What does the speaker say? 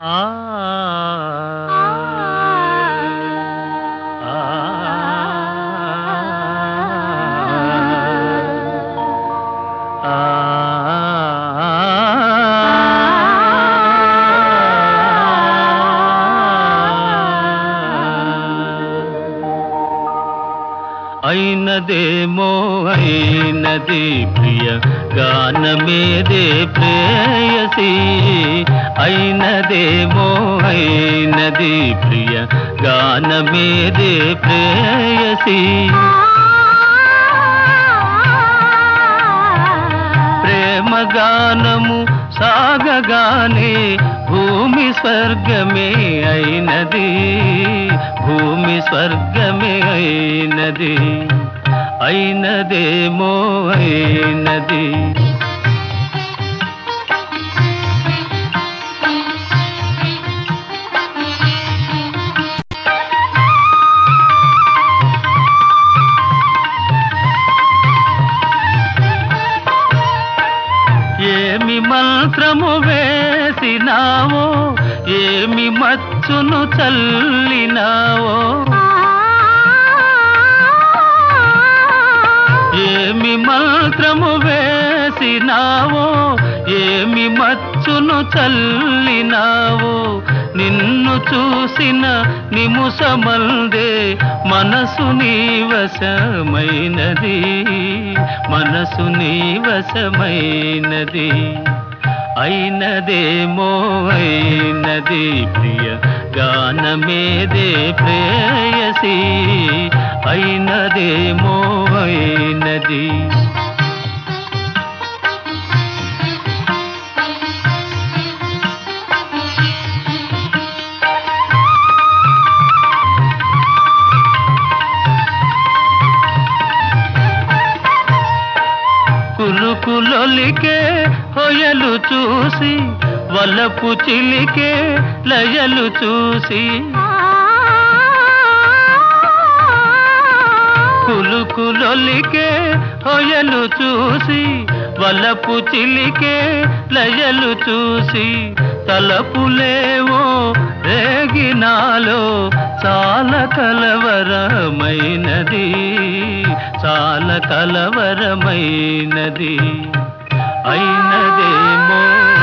ఆ అయినదేమో అయినది ప్రియ గానమేదే ప్రేయసి అయినదేమో అయినది ప్రియ గానమేదే ప్రేయసి ప్రేమ గానము సాగగానే భూమి స్వర్గమే అయినది భూమి స్వర్గమే అయినది అయినదేమో అయినది ఏమి మంత్రము వేసినావో ఏమి మచ్చును చల్లినావో ఏమి మంత్రము వేసినావో ఏమి మచ్చును చల్లినావో నిన్ను చూసిన నిముసమందే మనసు నీ వశమైనది మనసు నీ వశమైనది అయినదేమో అయినది ప్రియ గానమేదే ప్రేయసి అయినదేమో అయినది కులుకులొలికే హొయలు చూసి వలపు చిలికే లయలు చూసి కులుకులొలికే హొయలు చూసి వలపు చిలికే లయలు చూసి తలపులేవో రేగినాలో చాలా కలవరమైనది చాలా కలవరమైనది అయినదేమో